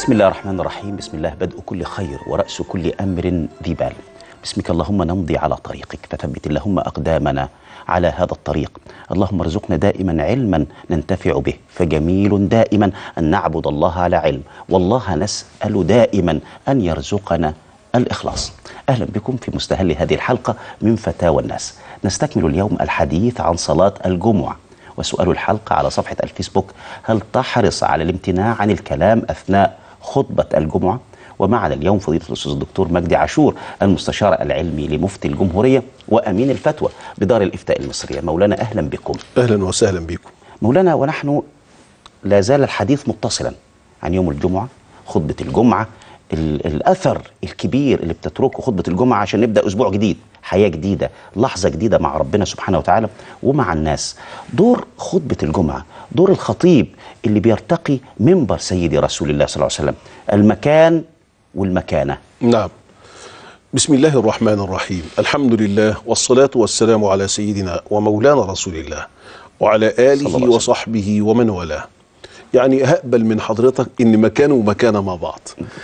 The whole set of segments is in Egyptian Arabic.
بسم الله الرحمن الرحيم بسم الله بدء كل خير ورأس كل أمر ذي بال باسمك اللهم نمضي على طريقك فثبت اللهم أقدامنا على هذا الطريق اللهم ارزقنا دائما علما ننتفع به فجميل دائما أن نعبد الله على علم والله نسأل دائما أن يرزقنا الإخلاص أهلا بكم في مستهل هذه الحلقة من فتاوى الناس نستكمل اليوم الحديث عن صلاة الجمعة وسؤال الحلقة على صفحة الفيسبوك هل تحرص على الامتناع عن الكلام أثناء خطبة الجمعة ومعنا اليوم فضيلة الأستاذ الدكتور مجدي عاشور المستشار العلمي لمفتي الجمهورية وأمين الفتوى بدار الإفتاء المصرية مولانا أهلا بكم اهلا وسهلا بكم مولانا ونحن لا زال الحديث متصلا عن يوم الجمعة خطبة الجمعة ال- الأثر الكبير اللي بتتركه خطبة الجمعة عشان نبدأ أسبوع جديد حياة جديدة لحظة جديدة مع ربنا سبحانه وتعالى ومع الناس دور خطبة الجمعة دور الخطيب اللي بيرتقي منبر سيدي رسول الله صلى الله عليه وسلم المكان والمكانة نعم بسم الله الرحمن الرحيم الحمد لله والصلاة والسلام على سيدنا ومولانا رسول الله وعلى صلى الله آله عليه وسلم. وصحبه ومن والاه يعني هقبل من حضرتك ان مكانه ومكانه مع بعض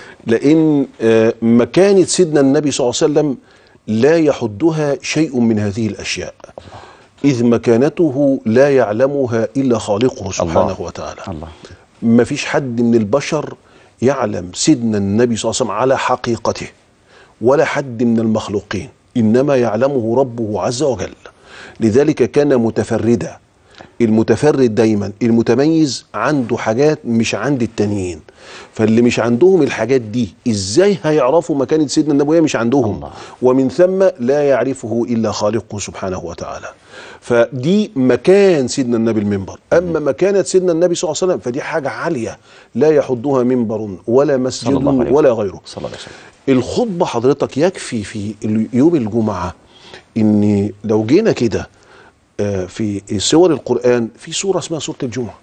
لان آه، مكانة سيدنا النبي صلى الله عليه وسلم لا يحدها شيء من هذه الاشياء اذ مكانته لا يعلمها الا خالقه سبحانه الله. وتعالى الله ما فيش حد من البشر يعلم سيدنا النبي صلى الله عليه وسلم على حقيقته ولا حد من المخلوقين انما يعلمه ربه عز وجل لذلك كان متفردا المتفرد دايما المتميز عنده حاجات مش عند التانيين فاللي مش عندهم الحاجات دي ازاي هيعرفوا مكانة سيدنا النبي وهي مش عندهم الله. ومن ثم لا يعرفه الا خالقه سبحانه وتعالى فدي مكان سيدنا النبي المنبر اما مكانه سيدنا النبي صلى الله عليه وسلم فدي حاجه عاليه لا يحدها منبر ولا صلى مسجد الله عليه ولا وسلم. غيره صلى الله عليه وسلم الخطبه حضرتك يكفي في ال- يوم الجمعه ان لو جينا كده آه، في سور القران في سوره اسمها سوره الجمعه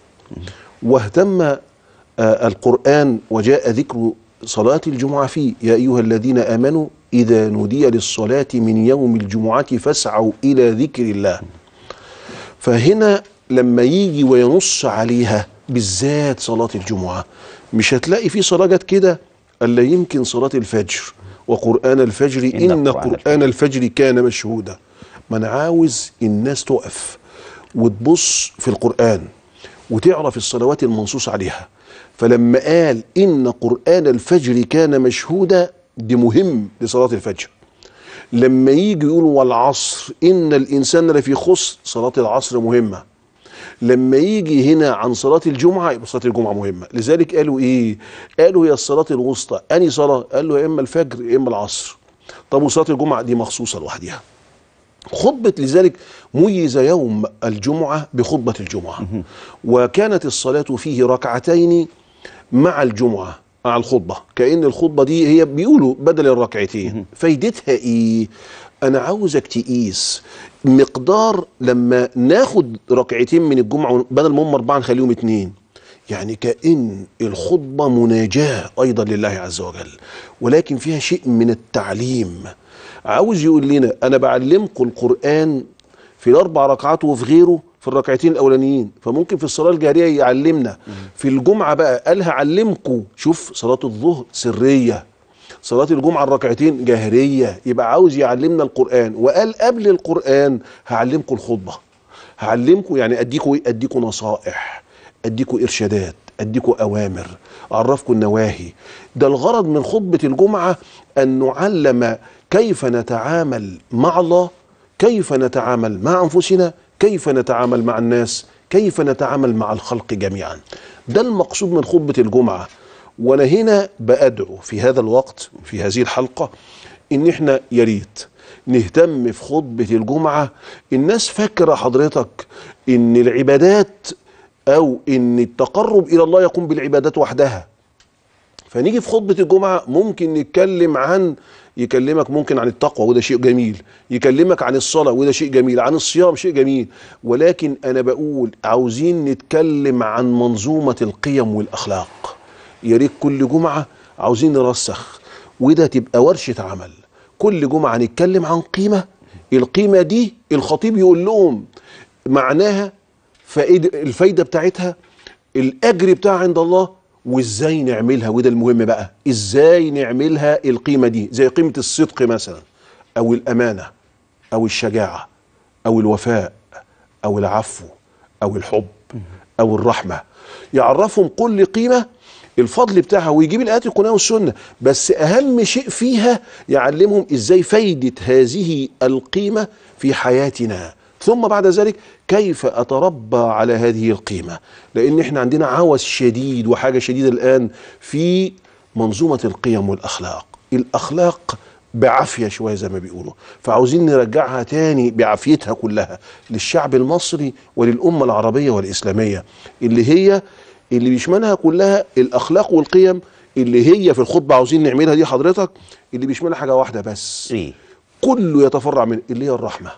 واهتم آه، القرآن وجاء ذكر صلاة الجمعة فيه يا أيها الذين آمنوا إذا نودي للصلاة من يوم الجمعة فاسعوا إلى ذكر الله فهنا لما يجي وينص عليها بالذات صلاة الجمعة مش هتلاقي في صلاة جت كده إلا يمكن صلاة الفجر وقرآن الفجر إن إن قرآن قرآن الفجر كان مشهودا ما أنا عاوز الناس تقف وتبص في القرآن وتعرف الصلوات المنصوص عليها فلما قال إن قرآن الفجر كان مشهودا دي مهم لصلاة الفجر لما يجي يقول والعصر إن الإنسان لفي خسر صلاة العصر مهمة لما يجي هنا عن صلاة الجمعة يبقى صلاة الجمعة مهمة لذلك قالوا إيه قالوا هي الصلاة الوسطى أني صلاة قال له يا إما الفجر يا إما العصر طب وصلاة الجمعة دي مخصوصة لوحدها خطبة لذلك ميز يوم الجمعة بخطبة الجمعة وكانت الصلاة فيه ركعتين مع الجمعة مع الخطبة كأن الخطبة دي هي بيقولوا بدل الركعتين فايدتها ايه انا عاوزك تقيس مقدار لما ناخد ركعتين من الجمعة بدل ما هم اربعة نخليهم اتنين يعني كأن الخطبة مناجاة أيضا لله عز وجل ولكن فيها شيء من التعليم عاوز يقول لنا أنا بعلمكم القرآن في الأربع ركعات وفي غيره في الركعتين الأولانيين فممكن في الصلاة الجارية يعلمنا في الجمعة بقى قال هعلمكم شوف صلاة الظهر سرية صلاة الجمعة الركعتين جاهرية يبقى عاوز يعلمنا القرآن وقال قبل القرآن هعلمكم الخطبة هعلمكم يعني اديكم ايه اديكم نصائح اديكم ارشادات اديكم اوامر اعرفكم النواهي ده الغرض من خطبه الجمعه ان نعلم كيف نتعامل مع الله كيف نتعامل مع انفسنا كيف نتعامل مع الناس كيف نتعامل مع الخلق جميعا ده المقصود من خطبه الجمعه وانا هنا بادعو في هذا الوقت في هذه الحلقه ان احنا يا ريت نهتم في خطبه الجمعه الناس فاكره حضرتك ان العبادات او ان التقرب الى الله يقوم بالعبادات وحدها فنيجي في خطبه الجمعه ممكن نتكلم عن يكلمك ممكن عن التقوى وده شيء جميل يكلمك عن الصلاه وده شيء جميل عن الصيام شيء جميل ولكن انا بقول عاوزين نتكلم عن منظومه القيم والاخلاق يا ريت كل جمعه عاوزين نرسخ وده تبقى ورشه عمل كل جمعه نتكلم عن قيمه القيمه دي الخطيب يقول لهم معناها فائدة الفايده بتاعتها الاجر بتاعها عند الله وازاي نعملها وده المهم بقى ازاي نعملها القيمه دي زي قيمه الصدق مثلا او الامانه او الشجاعه او الوفاء او العفو او الحب او الرحمه يعرفهم كل قيمه الفضل بتاعها ويجيب الايات القرانيه والسنه بس اهم شيء فيها يعلمهم ازاي فايده هذه القيمه في حياتنا ثم بعد ذلك كيف اتربى على هذه القيمه لان احنا عندنا عوز شديد وحاجه شديده الان في منظومه القيم والاخلاق الاخلاق بعافيه شويه زي ما بيقولوا فعاوزين نرجعها تاني بعافيتها كلها للشعب المصري وللامه العربيه والاسلاميه اللي هي اللي بيشملها كلها الاخلاق والقيم اللي هي في الخطبه عاوزين نعملها دي حضرتك اللي بيشملها حاجه واحده بس ايه كله يتفرع من اللي هي الرحمه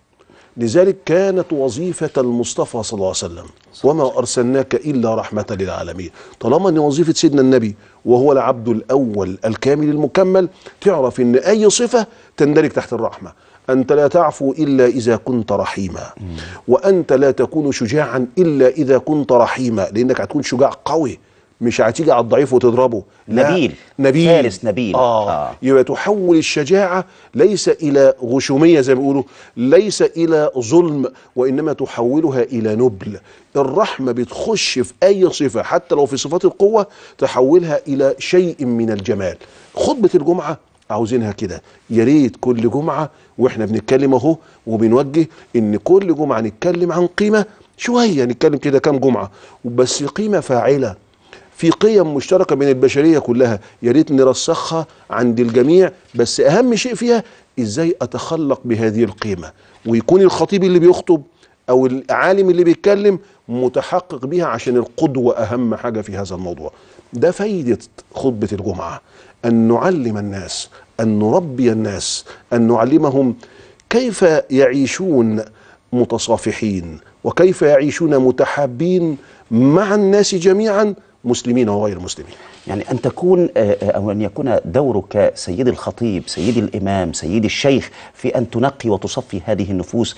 لذلك كانت وظيفة المصطفى صلى الله عليه وسلم وما أرسلناك إلا رحمة للعالمين طالما أن وظيفة سيدنا النبي وهو العبد الأول الكامل المكمل تعرف أن أي صفة تندرج تحت الرحمة أنت لا تعفو إلا إذا كنت رحيما وأنت لا تكون شجاعا إلا إذا كنت رحيما لأنك هتكون شجاع قوي مش هتيجي على الضعيف وتضربه لا نبيل. نبيل فارس نبيل. آه. آه. آه. يبقى تحول الشجاعة ليس إلى غشومية زي ما بيقولوا ليس إلى ظلم وإنما تحولها إلى نبل الرحمة بتخش في أي صفة حتى لو في صفات القوة تحولها إلى شيء من الجمال خطبة الجمعة عاوزينها كده يا ريت كل جمعة واحنا بنتكلم اهو وبنوجه ان كل جمعة نتكلم عن قيمة شوية نتكلم كده كام جمعة بس قيمة فاعلة في قيم مشتركة بين البشرية كلها يا ريت نرسخها عند الجميع بس أهم شيء فيها إزاي أتخلق بهذه القيمة ويكون الخطيب اللي بيخطب أو العالم اللي بيتكلم متحقق بيها عشان القدوة أهم حاجة في هذا الموضوع ده فايدة خطبة الجمعة أن نعلم الناس أن نربي الناس أن نعلمهم كيف يعيشون متصافحين وكيف يعيشون متحابين مع الناس جميعا مسلمين وغير مسلمين يعني أن تكون آه، آه، أو أن يكون دورك سيد الخطيب سيد الإمام سيد الشيخ في أن تنقي وتصفي هذه النفوس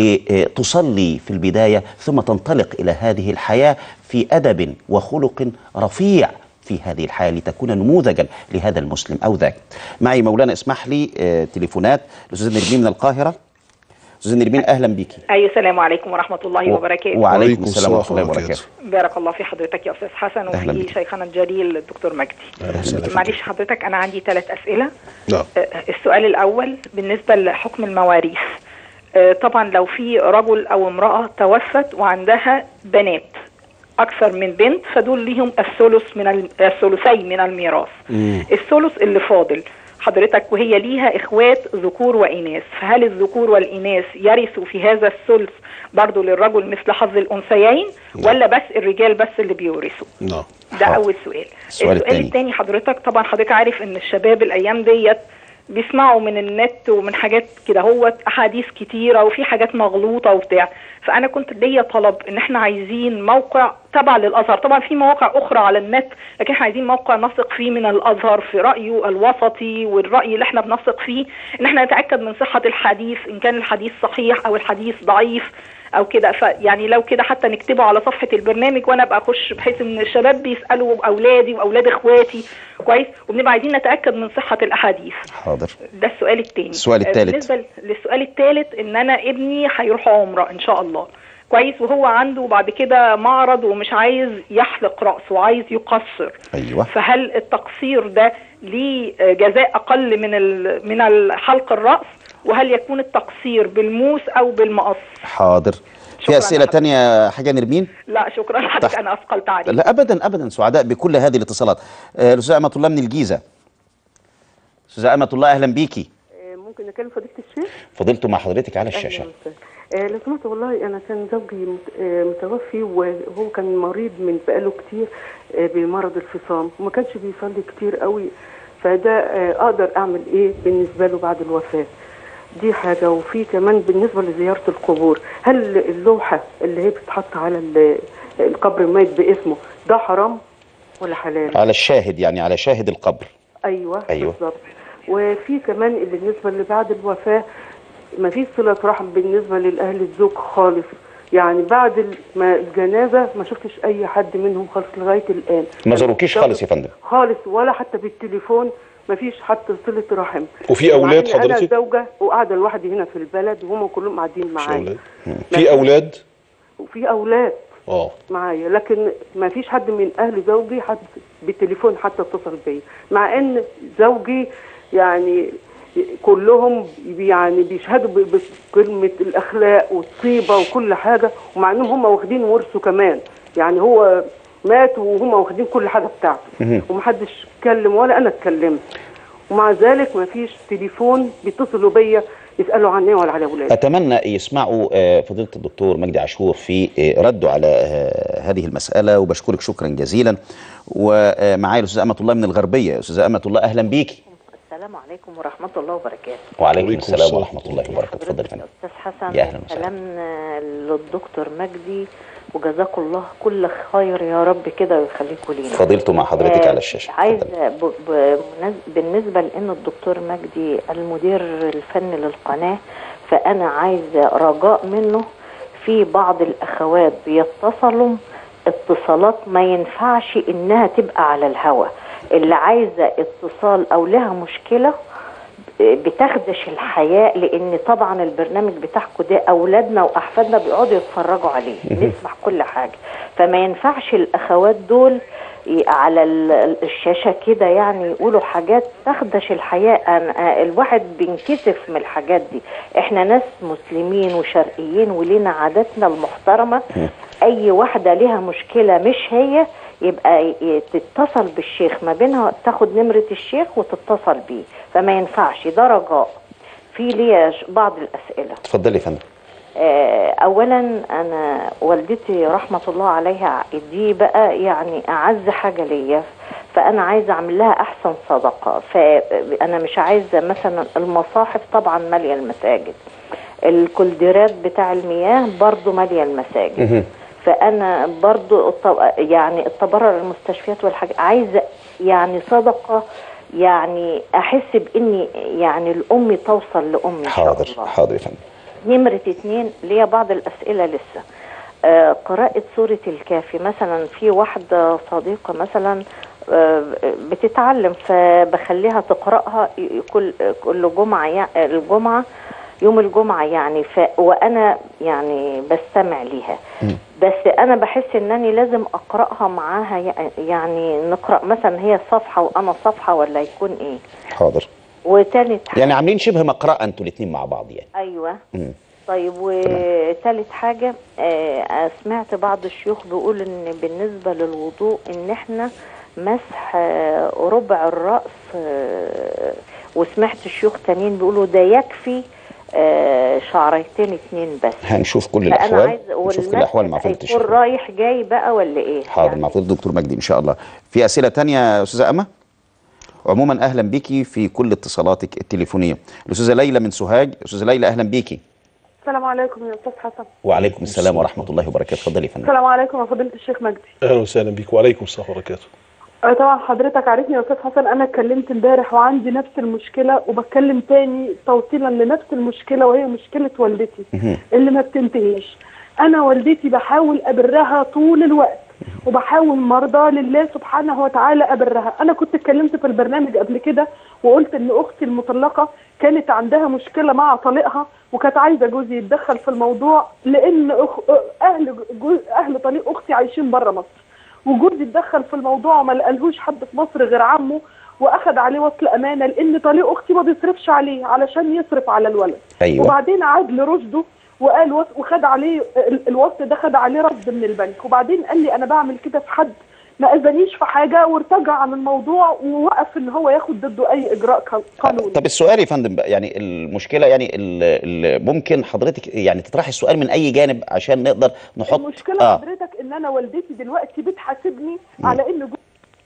لتصلي في البداية ثم تنطلق إلى هذه الحياة في أدب وخلق رفيع في هذه الحياة لتكون نموذجا لهذا المسلم أو ذاك معي مولانا اسمح لي آه، تليفونات الأستاذ نرمين من القاهرة أستاذ نرمين أهلا بك أي السلام عليكم ورحمة الله وبركاته وعليكم السلام ورحمة الله وبركاته. وبركاته بارك الله في حضرتك يا أستاذ حسن أهلا وفي بك. شيخنا الجليل الدكتور مجدي أهلا وسهلا معلش حضرتك أنا عندي ثلاث أسئلة نعم آه، السؤال الأول بالنسبة لحكم المواريث آه، طبعا لو في رجل أو امرأة توفت وعندها بنات أكثر من بنت فدول ليهم الثلث من الم- الثلثين من الميراث الثلث اللي فاضل حضرتك وهي ليها إخوات ذكور وإناث فهل الذكور والإناث يرثوا في هذا الثلث برضو للرجل مثل حظ الأنثيين ولا بس الرجال بس اللي بيورثوا نعم ده حاضر. اول سؤال السؤال التاني. التاني حضرتك طبعا حضرتك عارف ان الشباب الايام ديت بيسمعوا من النت ومن حاجات كده هو احاديث كتيره وفي حاجات مغلوطه وبتاع فانا كنت ليا طلب ان احنا عايزين موقع تبع للازهر طبعا في مواقع اخرى على النت لكن احنا عايزين موقع نثق فيه من الازهر في رايه الوسطي والراي اللي احنا بنثق فيه ان احنا نتاكد من صحه الحديث ان كان الحديث صحيح او الحديث ضعيف او كده فيعني لو كده حتى نكتبه على صفحه البرنامج وانا ابقى اخش بحيث ان الشباب بيسالوا اولادي واولاد اخواتي كويس وبنبقى عايزين نتاكد من صحه الاحاديث حاضر ده السؤال الثاني السؤال التالت. بالنسبه للسؤال الثالث ان انا ابني هيروح عمره ان شاء الله كويس وهو عنده بعد كده معرض ومش عايز يحلق راسه وعايز يقصر أيوة فهل التقصير ده ليه جزاء اقل من ال- من حلق الراس وهل يكون التقصير بالموس او بالمقص حاضر في شكراً أسئلة لحضرتك. تانية يا حاجة نرمين لا شكرا لحضرتك تحت- انا اثقلت عليك لا ابدا ابدا سعداء بكل هذه الاتصالات آه، الاستاذ امه الله من الجيزه استاذه امه الله اهلا بيكي ممكن نكلم فضيلة الشيخ؟ فضلته مع حضرتك على الشاشه أهلاً وسهلاً. آه، لو سمحت والله أنا كان زوجي مت- آه، متوفي وهو كان مريض من بقاله كتير آه، بمرض الفصام وما كانش بيصلي كتير قوي فده آه، أقدر أعمل إيه بالنسبة له بعد الوفاة؟ دي حاجة وفي كمان بالنسبة لزيارة القبور هل اللوحة اللي هي بتتحط على ال- القبر الميت باسمه ده حرام ولا حلال؟ على الشاهد يعني على شاهد القبر ايوه أيوة. بالظبط وفي كمان بالنسبه اللي بعد الوفاه ما فيش صله رحم بالنسبه للاهل الزوج خالص يعني بعد ال- ما الجنازه ما شفتش اي حد منهم خالص لغايه الان ما زاروكيش خالص يا فندم خالص ولا حتى بالتليفون ما فيش حتى صله رحم وفي أولاد مع إن حضرتك؟ انا زوجه وقاعده لوحدي هنا في البلد وهم كلهم قاعدين مش معايا أولاد في أولاد وفي اولاد اه معايا لكن ما فيش حد من اهل زوجي حد بالتليفون حتى اتصل بيا مع ان زوجي يعني كلهم يعني بيشهدوا ب- بكلمه الاخلاق والطيبه وكل حاجه ومع انهم هم واخدين ورثه كمان يعني هو مات وهم واخدين كل حاجه بتاعته ومحدش اتكلم ولا انا اتكلمت ومع ذلك ما فيش تليفون بيتصلوا بيا يسالوا عني ولا على اولادي اتمنى يسمعوا آه، فضيله الدكتور مجدي عاشور في آه، رده على آه، هذه المساله وبشكرك شكرا جزيلا ومعايا الاستاذه امه الله من الغربيه استاذه امه الله اهلا بيكي السلام عليكم ورحمة الله وبركاته وعليكم وعليكم السلام السلام. ورحمه الله وبركاته اتفضل يا حضرتك فندم يا أستاذ حسن يا أهلا وسهلا. سلامنا للدكتور مجدي وجزاكم الله كل خير يا رب كده ويخليكم لينا فضيلته مع حضرتك آه، على الشاشه عايز اتفضل. ب... ب... مناز- بالنسبة لأن الدكتور مجدي المدير الفني للقناة فأنا عايز رجاء منه في بعض الأخوات بيتصلوا اتصالات ما ينفعش إنها تبقى على الهوا اللي عايزة اتصال أو لها مشكلة بتخدش الحياء لان طبعا البرنامج بتاعكم ده اولادنا واحفادنا بيقعدوا يتفرجوا عليه نسمع كل حاجه فما ينفعش الاخوات دول ي- على ال- الشاشه كده يعني يقولوا حاجات تخدش الحياء أنا- الواحد بينكسف من الحاجات دي احنا ناس مسلمين وشرقيين ولينا عاداتنا المحترمه اي واحده ليها مشكله مش هي يبقى ي- تتصل بالشيخ ما بينها تاخد نمرة الشيخ وتتصل بيه فما ينفعش ده رجاء في ليا ش- بعض الأسئلة اتفضلي يا فندم آه، أولا أنا والدتي رحمة الله عليها دي بقى يعني أعز حاجة ليا فأنا عايزة أعمل لها أحسن صدقة فأنا مش عايزة مثلا المصاحف طبعا مالية المساجد الكولديرات بتاع المياه برضو مالية المساجد فانا برضو الط- يعني التبرع للمستشفيات والحاجة عايزه يعني صدقه يعني احس باني يعني الام توصل لامي ان شاء حاضر الله حاضر يا فندم نمرة اتنين ليا بعض الأسئلة لسه آه قراءة سورة الكافي مثلا في واحدة صديقة مثلا آه بتتعلم فبخليها تقرأها ي- كل كل جمعة يع- الجمعة يوم الجمعة يعني ف وأنا يعني بستمع ليها بس أنا بحس إنني لازم أقرأها معاها يع- يعني نقرأ مثلا هي صفحة وأنا صفحة ولا يكون إيه حاضر وتالت حاجة يعني عاملين شبه مقرأة انتوا الاثنين مع بعض يعني ايوه مم. طيب وثالث حاجة آه سمعت بعض الشيوخ بيقول ان بالنسبة للوضوء ان احنا مسح آه ربع الرأس آه وسمعت شيوخ تانيين بيقولوا ده يكفي آه شعريتين اتنين بس هنشوف كل فانا الاحوال عايز نشوف كل الاحوال مع فضيله يكون الشيخ رايح جاي بقى ولا ايه حاضر يعني مع فضيله الدكتور مجدي ان شاء الله في اسئله تانية يا استاذه امه عموما اهلا بيكي في كل اتصالاتك التليفونيه الاستاذه ليلى من سوهاج استاذه ليلى اهلا بيكي السلام عليكم يا استاذ حسن وعليكم السلام ورحمه الله وبركاته اتفضلي يا فندم السلام عليكم يا فضيله الشيخ مجدي اهلا وسهلا بيك وعليكم السلام وبركاته آه، طبعا حضرتك عارفني يا استاذ حسن انا اتكلمت امبارح وعندي نفس المشكله وبتكلم تاني توصيلا لنفس المشكله وهي مشكله والدتي اللي ما بتنتهيش انا والدتي بحاول ابرها طول الوقت وبحاول مرضى لله سبحانه وتعالى ابرها انا كنت اتكلمت في البرنامج قبل كده وقلت ان اختي المطلقه كانت عندها مشكله مع طليقها وكانت عايزه جوزي يتدخل في الموضوع لان أخ... اهل جو... اهل طليق اختي عايشين بره مصر وجوزي اتدخل في الموضوع وما لقالهوش حد في مصر غير عمه واخد عليه وصل امانه لان طليق اختي ما بيصرفش عليه علشان يصرف على الولد أيوة. وبعدين عاد لرشده وقال وص- وخد عليه ال- الوصل ده خد عليه رد من البنك وبعدين قال لي انا بعمل كده في حد ما اذانيش في حاجه وارتجع عن الموضوع ووقف ان هو ياخد ضده اي اجراء ق- قانوني طب السؤال يا فندم بقى، يعني المشكله يعني ال- ال- ممكن حضرتك يعني تطرحي السؤال من اي جانب عشان نقدر نحط المشكله اه حضرتك ان انا والدتي دلوقتي بتحاسبني على ان جوزي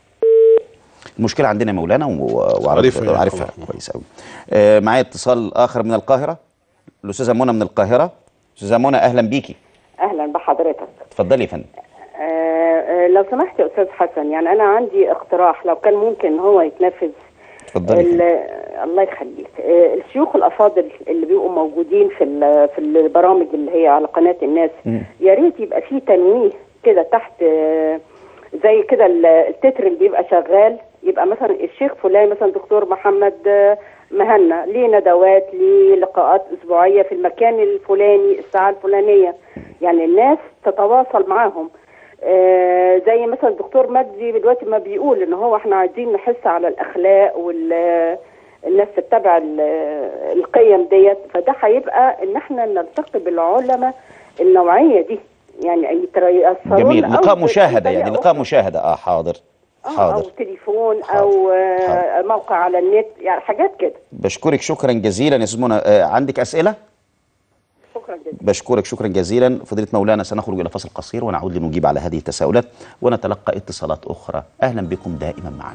المشكله عندنا يا مولانا و- عارفها وعارفها يعني عارفها طبعا. كويس قوي آه معايا اتصال اخر من القاهره الاستاذه منى من القاهره استاذه منى اهلا بيكي اهلا بحضرتك اتفضلي يا فندم آه آه، لو سمحت يا استاذ حسن يعني انا عندي اقتراح لو كان ممكن هو يتنفذ اتفضلي. ال- الله يخليك آه، الشيوخ الافاضل اللي بيبقوا موجودين في ال- في البرامج اللي هي على قناه الناس يا ريت يبقى في تنويه كده تحت آه، زي كده ال- التتر اللي بيبقى شغال يبقى مثلا الشيخ فلان مثلا دكتور محمد آه، مهنا ليه ندوات ليه لقاءات اسبوعيه في المكان الفلاني الساعه الفلانيه يعني الناس تتواصل معاهم آه، زي مثلا الدكتور مجدي دلوقتي ما بيقول ان هو احنا عايزين نحس على الاخلاق وال الناس تتبع ال- القيم ديت فده هيبقى ان احنا نلتقي بالعلماء النوعيه دي يعني يتر- يأثروا جميل لنا أو لقاء ب- مشاهده بطريقة يعني لقاء أخرى. مشاهده اه حاضر آه، او حاضر تليفون او آه، موقع على النت يعني حاجات كده بشكرك شكرا جزيلا يا استاذ منى آه عندك اسئله شكرا جدا بشكرك شكرا جزيلا فضيلة مولانا سنخرج إلى فصل قصير ونعود لنجيب على هذه التساؤلات ونتلقى اتصالات أخرى أهلا بكم دائما معنا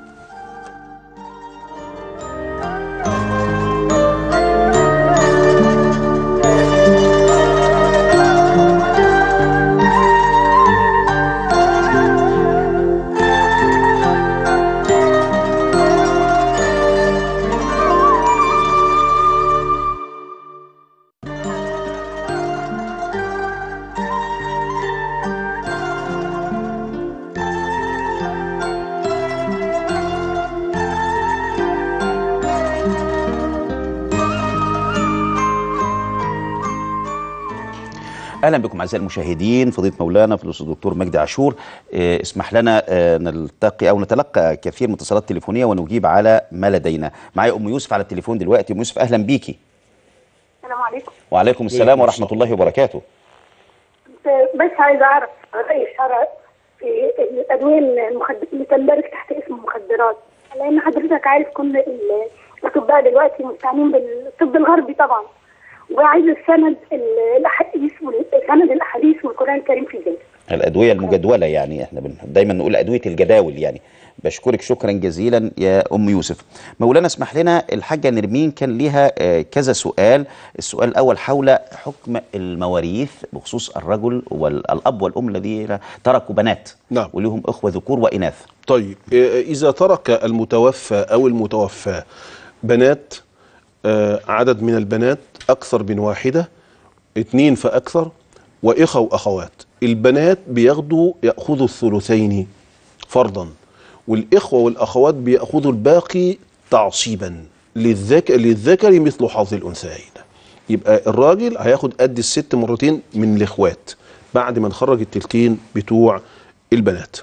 اهلا بكم اعزائي المشاهدين فضيله مولانا في الاستاذ الدكتور مجدي عاشور آه، اسمح لنا آه، نلتقي او نتلقى كثير من اتصالات تليفونيه ونجيب على ما لدينا معايا ام يوسف على التليفون دلوقتي ام يوسف اهلا بيكي السلام عليكم وعليكم السلام ورحمه الله وبركاته بس عايزه اعرف راي الشرع في الادويه المخد- اللي تندرج تحت اسم المخدرات لان حضرتك عارف كل ال- الاطباء دلوقتي مستعانين بالطب الغربي طبعا وعايز السند ال- الاحاديث والسند الاحاديث والقران الكريم في ذلك الادويه المجدوله يعني احنا بن- دايما نقول ادويه الجداول يعني بشكرك شكرا جزيلا يا ام يوسف مولانا اسمح لنا الحاجه نرمين كان ليها آه، كذا سؤال السؤال الاول حول حكم المواريث بخصوص الرجل والاب والام الذين تركوا بنات نعم. ولهم اخوه ذكور واناث طيب إيه، إذا ترك المتوفى أو المتوفى بنات آه، عدد من البنات أكثر من واحدة اتنين فأكثر وإخوة وأخوات البنات بياخدوا يأخذوا الثلثين فرضا والإخوة والأخوات بيأخذوا الباقي تعصيبا للذكر, للذكر مثل حظ الأنثيين يبقى الراجل هياخد قد الست مرتين من الإخوات بعد ما نخرج التلتين بتوع البنات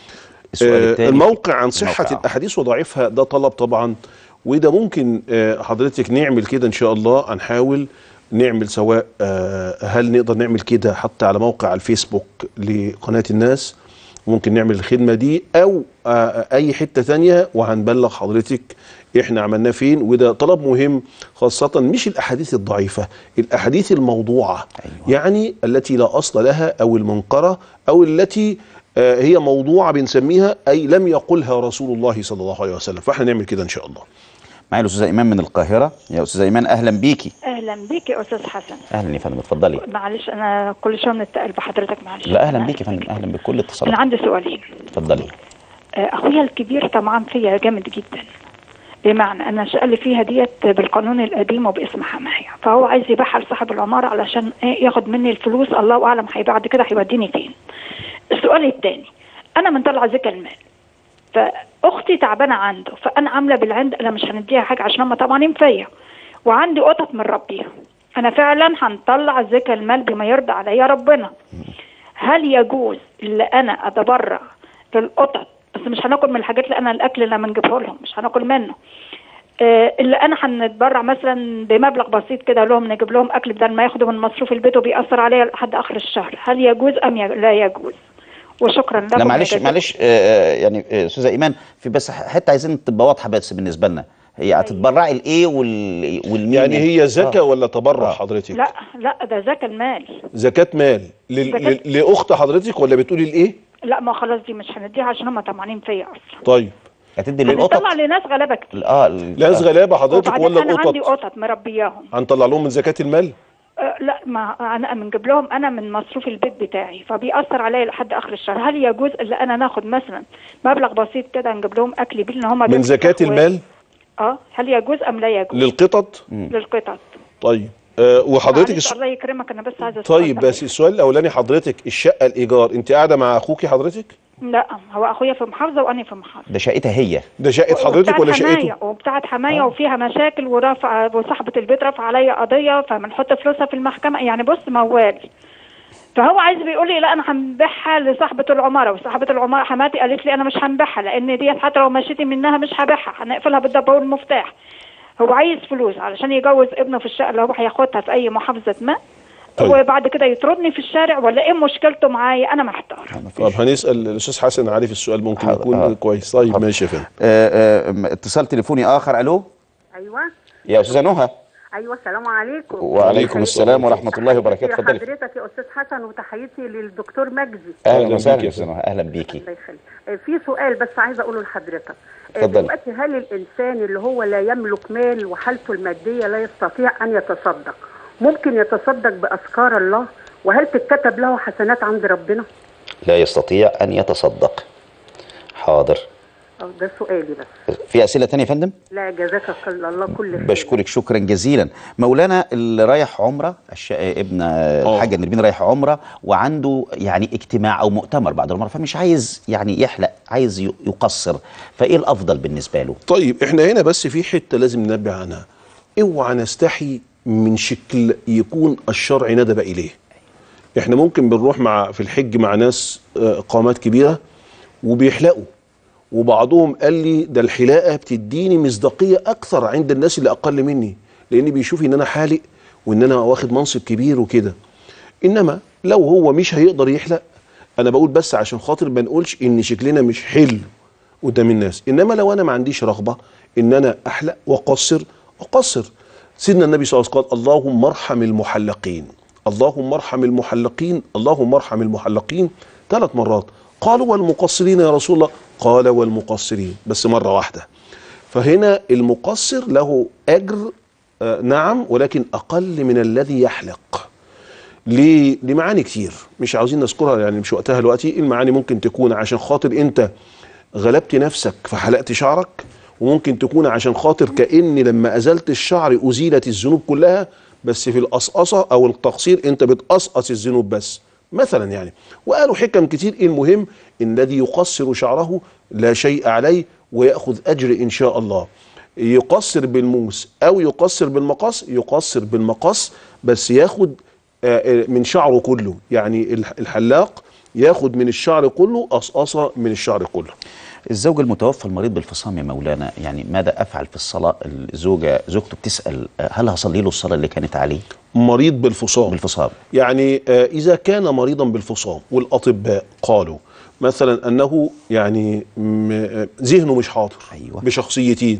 السؤال آه، الثاني الموقع عن صحة الموقع. الأحاديث وضعيفها ده طلب طبعا وده ممكن آه، حضرتك نعمل كده إن شاء الله هنحاول نعمل سواء آه، هل نقدر نعمل كده حتى على موقع الفيسبوك لقناة الناس ممكن نعمل الخدمة دي أو آه، أي حتة تانية وهنبلغ حضرتك إحنا عملناه فين وده طلب مهم خاصة مش الأحاديث الضعيفة الأحاديث الموضوعة أيوة. يعني التي لا أصل لها أو المنقرة أو التي آه، هي موضوعة بنسميها أي لم يقلها رسول الله صلى الله عليه وسلم فاحنا نعمل كده إن شاء الله معايا الاستاذه ايمان من القاهره يا استاذه ايمان اهلا بيكي اهلا بيك يا استاذ حسن اهلا يا فندم اتفضلي معلش انا كل شويه بنتقل بحضرتك معلش لا اهلا أنا بيكي يا آسفة فندم جداً. اهلا بكل انا اتصالات عندي سؤالين اتفضلي آه، اخويا الكبير طمعان فيا جامد جدا بمعنى انا الشقه اللي فيها ديت بالقانون القديم وباسم حمايه فهو عايز يبيعها لصاحب العماره علشان إيه ياخد مني الفلوس الله اعلم هي بعد كده هيوديني فين السؤال الثاني انا مطلعه زكاه المال فاختي تعبانه عنده فانا عامله بالعند انا مش هنديها حاجه عشان هم طمعانين فيا وعندي قطط مربيها انا فعلا هنطلع زكاه المال بما يرضى عليا ربنا هل يجوز اللي انا اتبرع للقطط بس مش هناكل من الحاجات اللي انا الاكل اللي بنجيبه لهم مش هناكل منه آه، اللي انا هنتبرع مثلا بمبلغ بسيط كده لهم نجيب لهم اكل بدل ما ياخدوا من مصروف البيت وبيأثر عليا لحد اخر الشهر هل يجوز ام ي- لا يجوز وشكرا لكم لا معلش وجزاكم معلش آه، آه، يعني آه، استاذه ايمان في بس حته عايزين تبقى واضحه بس بالنسبه لنا هي هتتبرعي لايه وال والمين يعني هي زكاة آه. ولا تبرع آه. حضرتك لا لا ده زكاة المال زكاة مال لل... زكاة- لل... لأخت حضرتك ولا بتقولي لإيه لا ما خلاص دي مش هنديها عشان هم طمعانين فيا اصلا طيب هتدي للقطط هنطلع لناس غلابه كتير اه ال- ناس آه. غلابة حضرتك وبعدين ولا انا عندي القطط قطط مربياهم هنطلع لهم من زكاة المال أه لا ما انا بنجيب لهم انا من مصروف البيت بتاعي فبيأثر عليا لحد اخر الشهر هل يجوز ان انا ناخد مثلا مبلغ بسيط كده نجيب لهم اكل بيه ان هم من زكاة المال اه هل يجوز ام لا يجوز للقطط للقطط طيب آه وحضرتك معلش الس... الله يكرمك انا بس عايزه طيب أسأل. بس السؤال الاولاني حضرتك الشقه الايجار انت قاعده مع اخوكي حضرتك لا هو اخويا في محافظه وانا في محافظه ده شقتها هي ده شقه حضرتك وبتاعت ولا حماية شقته وبتاعت حمايه وفيها مشاكل ورافع وصاحبه البيت رفع عليا قضيه فبنحط فلوسها في المحكمه يعني بص موال فهو عايز بيقول لي لا انا هنبيعها لصاحبه العماره وصاحبه العماره حماتي قالت لي انا مش هنبيعها لان ديت حتى لو مشيتي منها مش هبيعها هنقفلها بالضبه والمفتاح هو عايز فلوس علشان يجوز ابنه في الشقه اللي هو هياخدها في اي محافظه ما طيب. وبعد كده يطردني في الشارع ولا ايه مشكلته معايا انا محتار طب هنسال الاستاذ حسن عارف السؤال ممكن حاضر. يكون آه. كويس طيب ماشي يا فندم آه، آه، اتصال تليفوني اخر الو ايوه يا استاذه نهى ايوه السلام عليكم وعليكم السلام ورحمه الله وبركاته اتفضلي حضرتك يا استاذ حسن وتحياتي للدكتور مجدي اهلا أهلا وسهلا بيك يا يا استاذه نهى اهلا بيكي الله يخليك آه، في سؤال بس عايزه اقوله لحضرتك آه، اتفضلي. دلوقتي هل الانسان اللي هو لا يملك مال وحالته الماديه لا يستطيع ان يتصدق ممكن يتصدق باذكار الله وهل تتكتب له حسنات عند ربنا؟ لا يستطيع ان يتصدق حاضر أو ده سؤالي بس في اسئله تانية يا فندم لا جزاك الله كل خير بشكرك شكرا جزيلا مولانا اللي رايح عمره الش... ابن الحاج النبيل رايح عمره وعنده يعني اجتماع او مؤتمر بعد العمره فمش عايز يعني يحلق عايز ي- يقصر فايه الافضل بالنسبه له طيب احنا هنا بس في حته لازم ننبه عنها اوعى نستحي من شكل يكون الشرع ندب اليه احنا ممكن بنروح مع في الحج مع ناس آه، قامات كبيره وبيحلقوا وبعضهم قال لي ده الحلاقه بتديني مصداقيه اكثر عند الناس اللي اقل مني لان بيشوف ان انا حالق وان انا واخد منصب كبير وكده انما لو هو مش هيقدر يحلق انا بقول بس عشان خاطر ما نقولش ان شكلنا مش حلو قدام الناس انما لو انا ما عنديش رغبه ان انا احلق واقصر اقصر سيدنا النبي صلى الله عليه وسلم قال اللهم ارحم المحلقين اللهم ارحم المحلقين اللهم ارحم المحلقين ثلاث مرات قالوا والمقصرين يا رسول الله قال والمقصرين بس مره واحده فهنا المقصر له اجر آه نعم ولكن اقل من الذي يحلق ليه؟ لمعاني كتير مش عاوزين نذكرها يعني مش وقتها دلوقتي المعاني ممكن تكون عشان خاطر انت غلبت نفسك فحلقت شعرك وممكن تكون عشان خاطر كأن لما أزلت الشعر أزيلت الذنوب كلها بس في القصقصة أو التقصير أنت بتقصقص الذنوب بس مثلا يعني وقالوا حكم كتير المهم إن الذي يقصر شعره لا شيء عليه ويأخذ أجر إن شاء الله يقصر بالموس أو يقصر بالمقص يقصر بالمقص بس ياخد آه، آه، من شعره كله يعني الح- الحلاق ياخد من الشعر كله قصقصة من الشعر كله الزوج المتوفى المريض بالفصام يا مولانا يعني ماذا افعل في الصلاه الزوجه زوجته بتسال آه، هل هصلي له الصلاه اللي كانت عليه مريض بالفصام بالفصام يعني آه، إذا كان مريضا بالفصام والأطباء قالوا مثلا أنه يعني م- آه، ذهنه مش حاضر أيوة. بشخصيتين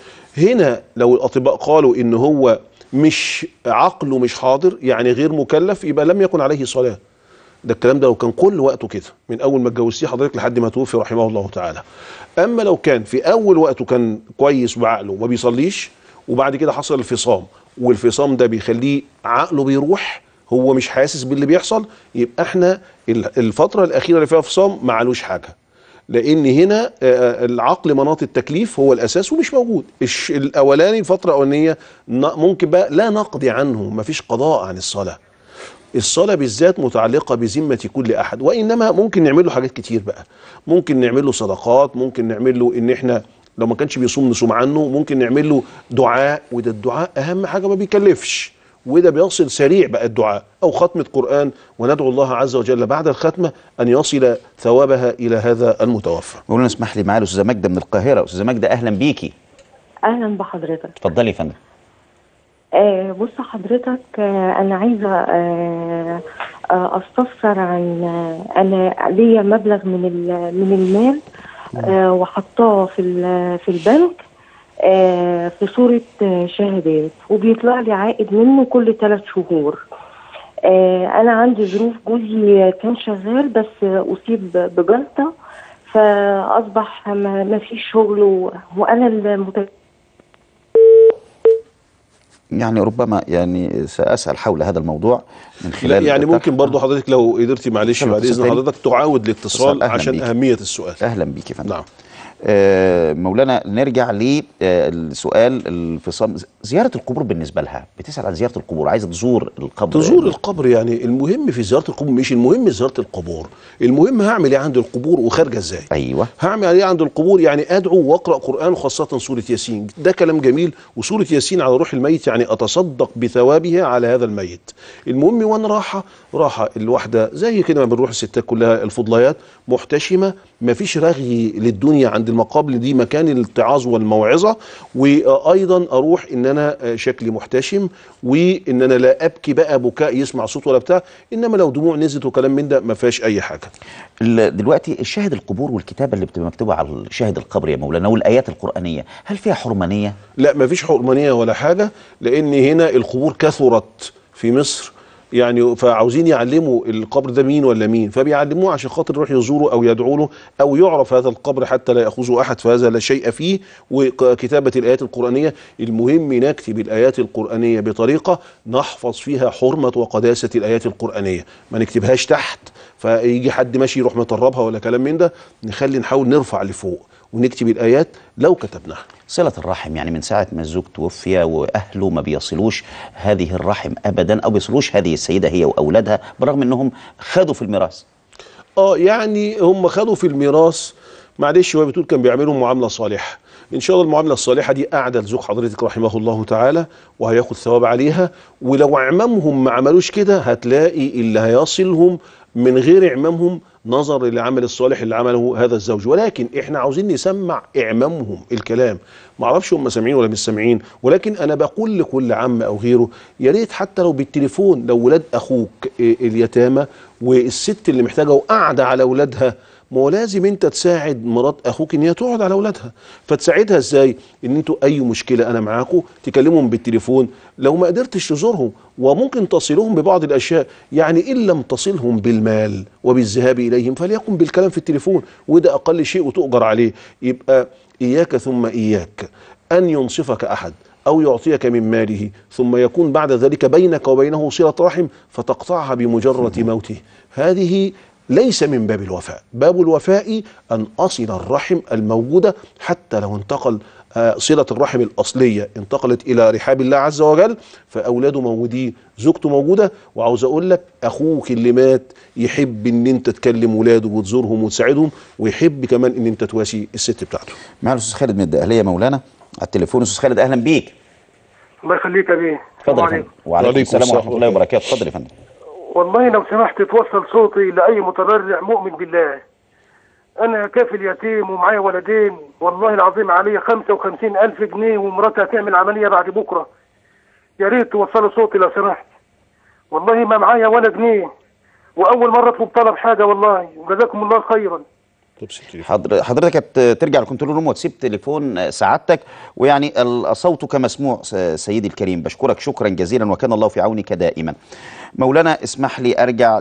هنا لو الأطباء قالوا إن هو مش عقله مش حاضر يعني غير مكلف يبقى لم يكن عليه صلاة ده الكلام ده لو كان كل وقته كده من اول ما اتجوزتيه حضرتك لحد ما توفي رحمه الله تعالى اما لو كان في اول وقته كان كويس بعقله وما بيصليش وبعد كده حصل الفصام والفصام ده بيخليه عقله بيروح هو مش حاسس باللي بيحصل يبقى احنا ال- الفتره الاخيره اللي فيها فصام ما علوش حاجه لان هنا آه، العقل مناط التكليف هو الاساس ومش موجود الش- الاولاني الفتره الاولانيه ن- ممكن بقى لا نقضي عنه ما فيش قضاء عن الصلاه الصلاة بالذات متعلقة بذمة كل أحد وإنما ممكن نعمل له حاجات كتير بقى ممكن نعمل له صدقات ممكن نعمل له إن إحنا لو ما كانش بيصوم نصوم عنه ممكن نعمل له دعاء وده الدعاء أهم حاجة ما بيكلفش وده بيصل سريع بقى الدعاء أو ختمة قرآن وندعو الله عز وجل بعد الختمة أن يصل ثوابها إلى هذا المتوفى مولانا اسمح لي معايا الاستاذه ماجده من القاهره استاذه ماجده اهلا بيكي اهلا بحضرتك اتفضلي يا فندم آه بص حضرتك آه انا عايزه آه آه استفسر عن آه انا ليا مبلغ من ال- من المال آه وحطاه في ال- في البنك آه في صوره آه شهادات وبيطلع لي عائد منه كل ثلاث شهور آه انا عندي ظروف جوزي كان شغال بس اصيب بجلطه فاصبح ما ما فيش شغل و- وانا المت... يعني ربما يعني ساسال حول هذا الموضوع من لا خلال يعني طرح- ممكن برضو حضرتك لو قدرتي معلش اتفضل، بعد إذن اتفضل. حضرتك تعاود اتصال، الاتصال أهلا عشان بيك. أهمية السؤال اهلا بيك يا فندم نعم آه، مولانا نرجع للسؤال الفصام زياره القبور بالنسبه لها بتسال عن زياره القبور عايزه تزور القبر تزور القبر يعني المهم في زياره القبور مش المهم زياره القبور المهم هعمل ايه عند القبور وخارجه ازاي ايوه هعمل ايه عند القبور يعني ادعو واقرا قران خاصه سوره ياسين ده كلام جميل وسوره ياسين على روح الميت يعني اتصدق بثوابها على هذا الميت المهم وانا راحه راحه الواحده زي كده ما بنروح الستات كلها الفضليات محتشمه ما فيش رغي للدنيا عند المقابر دي مكان الاتعاظ والموعظه وايضا اروح ان انا شكلي محتشم وان انا لا ابكي بقى بكاء يسمع صوت ولا بتاع انما لو دموع نزلت وكلام من ده ما فيهاش اي حاجه ال- دلوقتي الشاهد القبور والكتابه اللي بتبقى مكتوبه على شاهد القبر يا مولانا والايات القرانيه هل فيها حرمانيه لا ما فيش حرمانيه ولا حاجه لان هنا القبور كثرت في مصر يعني فعاوزين يعلموا القبر ده مين ولا مين فبيعلموه عشان خاطر يروح يزوره او يدعوا له او يعرف هذا القبر حتى لا ياخذه احد فهذا لا شيء فيه وكتابه الايات القرانيه المهم نكتب الايات القرانيه بطريقه نحفظ فيها حرمه وقداسه الايات القرانيه ما نكتبهاش تحت فيجي حد ماشي يروح مطربها ولا كلام من ده نخلي نحاول نرفع لفوق ونكتب الايات لو كتبناها صلة الرحم يعني من ساعة ما الزوج توفي وأهله ما بيصلوش هذه الرحم أبدا أو بيصلوش هذه السيدة هي وأولادها برغم أنهم خدوا في الميراث اه يعني هم خدوا في الميراث معلش هو بتقول كان بيعملوا معامله صالحه ان شاء الله المعامله الصالحه دي قاعده لزوج حضرتك رحمه الله تعالى وهياخد ثواب عليها ولو اعمامهم ما عملوش كده هتلاقي اللي هيصلهم من غير اعمامهم نظر للعمل الصالح اللي عمله هذا الزوج ولكن احنا عاوزين نسمع اعمامهم الكلام ما اعرفش هم سامعين ولا مش سامعين ولكن انا بقول لكل عم او غيره يا ريت حتى لو بالتليفون لو ولاد اخوك إيه، اليتامى والست اللي محتاجه وقاعده على اولادها ما هو لازم انت تساعد مرات اخوك ان هي تقعد على اولادها فتساعدها ازاي ان انتوا اي مشكله انا معاكم تكلمهم بالتليفون لو ما قدرتش تزورهم وممكن تصلهم ببعض الاشياء يعني ان لم تصلهم بالمال وبالذهاب اليهم فليكن بالكلام في التليفون وده اقل شيء وتؤجر عليه يبقى اياك ثم اياك ان ينصفك احد أو يعطيك من ماله ثم يكون بعد ذلك بينك وبينه صلة رحم فتقطعها بمجرد موته هذه ليس من باب الوفاء باب الوفاء أن أصل الرحم الموجودة حتى لو انتقل آه، صلة الرحم الأصلية انتقلت إلى رحاب الله عز وجل فأولاده موجودين زوجته موجودة وعاوز أقول لك أخوك اللي مات يحب إن أنت تكلم ولاده وتزورهم وتساعدهم ويحب كمان إن أنت تواسي الست بتاعته معنا الأستاذ خالد من الدقهلية مولانا على التليفون أستاذ خالد أهلا بيك الله يخليك يا بيه اتفضل يا السلام فندم عليكم. وعليكم وعليكم السلام السلام ورحمة الله وبركاته اتفضل يا فندم والله لو سمحت توصل صوتي لأي متضرع مؤمن بالله أنا كافل يتيم ومعايا ولدين والله العظيم عليا 55 ألف جنيه ومراتي هتعمل عملية بعد بكرة يا ريت توصلوا صوتي لو سمحت والله ما معايا ولا جنيه وأول مرة أطلب طلب حاجة والله وجزاكم الله خيرا حضر حضرتك هت- ترجع الكنترول روم وتسيب تليفون آه، سعادتك ويعني ال- صوتك مسموع س- سيدي الكريم بشكرك شكرا جزيلا وكان الله في عونك دائما مولانا اسمح لي ارجع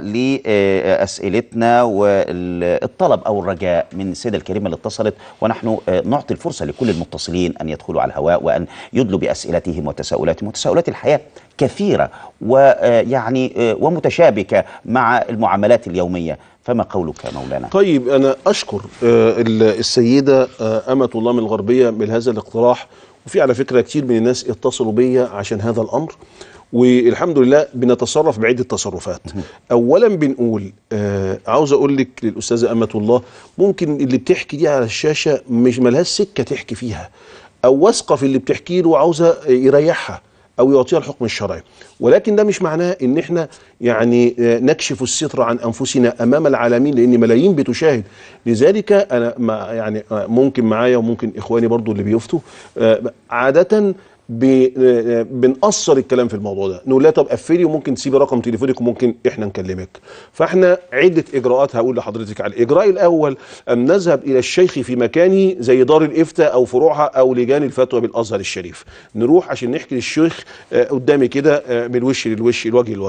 لاسئلتنا والطلب او الرجاء من السيده الكريمه اللي اتصلت ونحن آه، نعطي الفرصه لكل المتصلين ان يدخلوا على الهواء وان يدلوا باسئلتهم وتساؤلاتهم وتساؤلات الحياه كثيره ويعني ومتشابكه مع المعاملات اليوميه فما قولك يا مولانا طيب انا اشكر آه، ال- السيده آه، امه الله من الغربيه بهذا الاقتراح وفي على فكره كتير من الناس اتصلوا بيا عشان هذا الامر والحمد لله بنتصرف بعده تصرفات اولا بنقول آه عاوز اقول لك للاستاذه امه الله ممكن اللي بتحكي دي على الشاشه مش ملهاش سكه تحكي فيها او واثقه في اللي بتحكي له وعاوزه يريحها او يعطيها الحكم الشرعي ولكن ده مش معناه ان احنا يعني آه، نكشف الستر عن انفسنا امام العالمين لان ملايين بتشاهد لذلك انا ما يعني آه، ممكن معايا وممكن اخواني برضو اللي بيفتوا آه، عاده ب- آه، بنقصر الكلام في الموضوع ده نقول لها طب قفلي وممكن تسيبي رقم تليفونك وممكن احنا نكلمك فاحنا عده اجراءات هقول لحضرتك على الاجراء الاول ان نذهب الى الشيخ في مكانه زي دار الافتاء او فروعها او لجان الفتوى بالازهر الشريف نروح عشان نحكي للشيخ آه، قدامي كده آه، من الوش للوش الوجه للوجه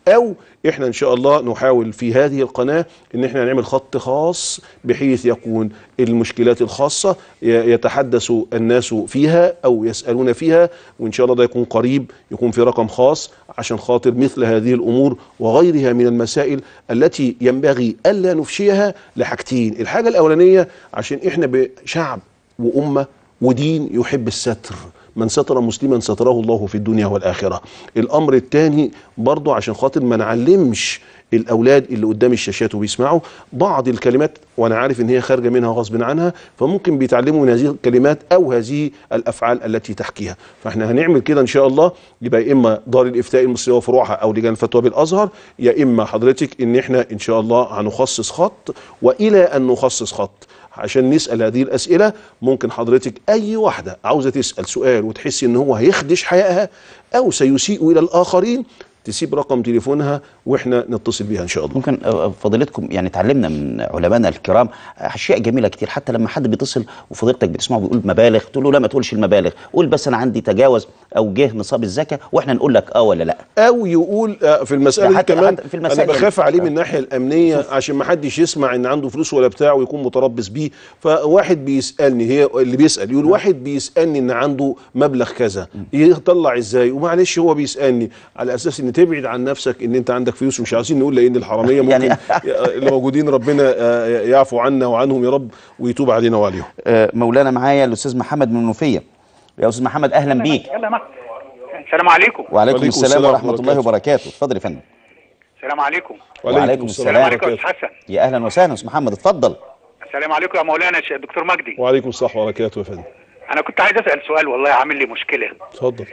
او احنا ان شاء الله نحاول في هذه القناه ان احنا نعمل خط خاص بحيث يكون المشكلات الخاصه ي- يتحدث الناس فيها او يسالون فيها وان شاء الله ده يكون قريب يكون في رقم خاص عشان خاطر مثل هذه الامور وغيرها من المسائل التي ينبغي الا نفشيها لحاجتين الحاجه الاولانيه عشان احنا بشعب وامه ودين يحب الستر من ستر مسلما ستره الله في الدنيا والآخرة الأمر الثاني برضو عشان خاطر ما نعلمش الأولاد اللي قدام الشاشات وبيسمعوا بعض الكلمات وأنا عارف إن هي خارجة منها غصب عنها فممكن بيتعلموا من هذه الكلمات أو هذه الأفعال التي تحكيها فإحنا هنعمل كده إن شاء الله يبقى يا إما دار الإفتاء المصرية وفروعها أو لجان الفتوى بالأزهر يا إما حضرتك إن إحنا إن شاء الله هنخصص خط وإلى أن نخصص خط عشان نسال هذه الاسئله ممكن حضرتك اي واحده عاوزه تسال سؤال وتحسي ان هو هيخدش حيائها او سيسيء الى الاخرين تسيب رقم تليفونها واحنا نتصل بيها ان شاء الله ممكن آه، فضيلتكم يعني اتعلمنا من علمائنا الكرام اشياء جميله كتير حتى لما حد بيتصل وفضيلتك بتسمعه بيقول مبالغ تقول له لا ما تقولش المبالغ قول بس انا عندي تجاوز او جه نصاب الزكاه واحنا نقول لك اه ولا لا او يقول آه، في المساله ده دي حتى- كمان حتى في انا المسائل بخاف يعني. عليه من الناحيه الامنيه عشان ما حدش يسمع ان عنده فلوس ولا بتاع ويكون متربص بيه فواحد بيسالني هي اللي بيسال يقول واحد بيسالني ان عنده مبلغ كذا يطلع ازاي ومعلش هو بيسالني على اساس ان تبعد عن نفسك ان انت عندك فلوس ومش عايزين نقول لان الحراميه ممكن يعني- اللي موجودين ربنا آه، يعفو عنا وعنهم يا رب ويتوب علينا وعليهم آه، مولانا معايا الاستاذ محمد من المنوفيه يا استاذ محمد اهلا بيك يلا ما السلام عليكم وعليكم السلام ورحمه الله وبركاته اتفضل يا فندم السلام عليكم وعليكم السلام السلام عليكم يا استاذ حسن يا اهلا وسهلا استاذ محمد اتفضل السلام عليكم يا مولانا الش- دكتور مجدي وعليكم الصحه وبركاته يا فندم انا كنت عايز اسال سؤال والله عامل لي مشكله اتفضل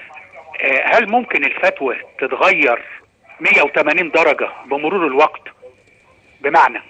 آه، هل ممكن الفتوى تتغير 180 درجه بمرور الوقت بمعنى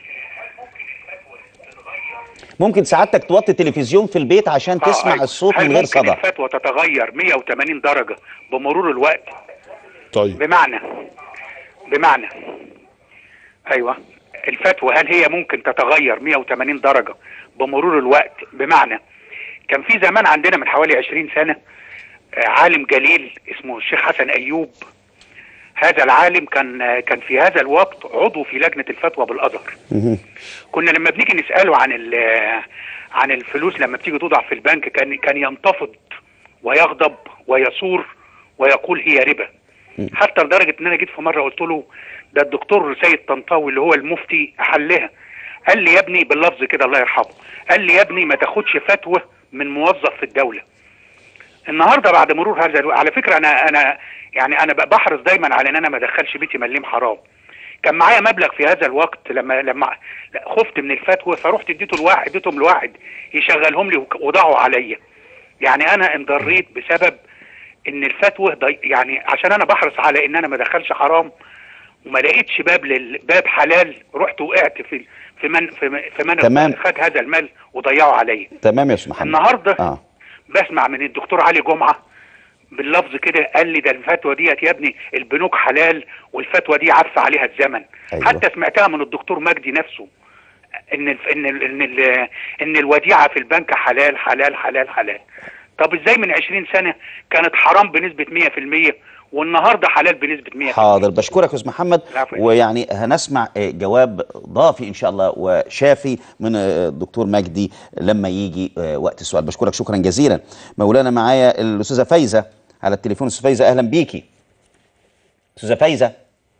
ممكن سعادتك توطي التلفزيون في البيت عشان آه، تسمع أيوة. الصوت هل من غير ممكن صدى الفتوى تتغير 180 درجه بمرور الوقت طيب بمعنى بمعنى ايوه الفتوى هل هي ممكن تتغير 180 درجه بمرور الوقت بمعنى كان في زمان عندنا من حوالي 20 سنه آه، عالم جليل اسمه الشيخ حسن ايوب هذا العالم كان آه، كان في هذا الوقت عضو في لجنه الفتوى بالازهر كنا لما بنيجي نساله عن ال- عن الفلوس لما بتيجي توضع في البنك كان كان ينتفض ويغضب ويثور ويقول هي ربا حتى لدرجه ان انا جيت في مره قلت له ده الدكتور سيد طنطاوي اللي هو المفتي حلها قال لي يا ابني باللفظ كده الله يرحمه قال لي يا ابني ما تاخدش فتوى من موظف في الدوله النهارده بعد مرور هذا الوقت على فكره انا انا يعني انا ب- بحرص دايما على ان انا ما ادخلش بيتي مليم حرام كان معايا مبلغ في هذا الوقت لما لما خفت من الفتوى فرحت اديته لواحد اديتهم لواحد يشغلهم لي وك- وضعوا عليا يعني انا انضريت بسبب ان الفتوى ضي... يعني عشان انا بحرص على ان انا ما ادخلش حرام وما لقيتش باب لل... باب حلال رحت وقعت في في من في, في من تمام. خد هذا المال وضيعه عليا تمام يا استاذ محمد النهارده اه بسمع من الدكتور علي جمعه باللفظ كده قال لي ده الفتوى ديت يا ابني البنوك حلال والفتوى دي عف عليها الزمن أيوة. حتى سمعتها من الدكتور مجدي نفسه ان ال ان ال ان ال ان الوديعه في البنك حلال حلال حلال حلال طب ازاي من 20 سنه كانت حرام بنسبه 100% والنهارده حلال بنسبه 100% حاضر بشكرك يا استاذ محمد العفو. ويعني هنسمع آه، جواب ضافي ان شاء الله وشافي من آه، الدكتور مجدي لما يجي آه، وقت السؤال بشكرك شكرا جزيلا مولانا معايا الاستاذه فايزه على التليفون استاذه فايزه اهلا بيكي استاذه فايزه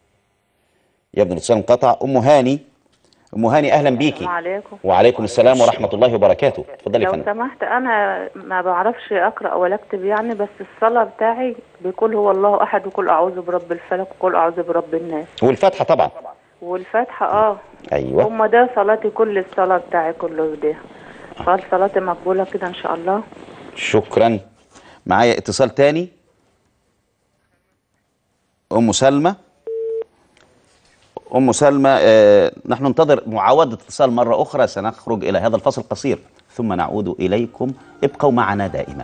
يا ابن الاتصال انقطع ام هاني ام هاني اهلا بيكي السلام عليكم وعليكم السلام ورحمه الله وبركاته اتفضلي يا لو فندم سمحت انا ما بعرفش اقرا ولا اكتب يعني بس الصلاه بتاعي بيقول هو الله احد وقل اعوذ برب الفلق وقل اعوذ برب الناس والفاتحه طبعا والفاتحه اه ايوه هم ده صلاتي كل الصلاه بتاعي كله ده قال صلاتي مقبوله كده ان شاء الله شكرا معايا اتصال تاني ام سلمى ام سلمى آه نحن ننتظر معاوده اتصال مره اخرى سنخرج الى هذا الفصل القصير ثم نعود اليكم ابقوا معنا دائما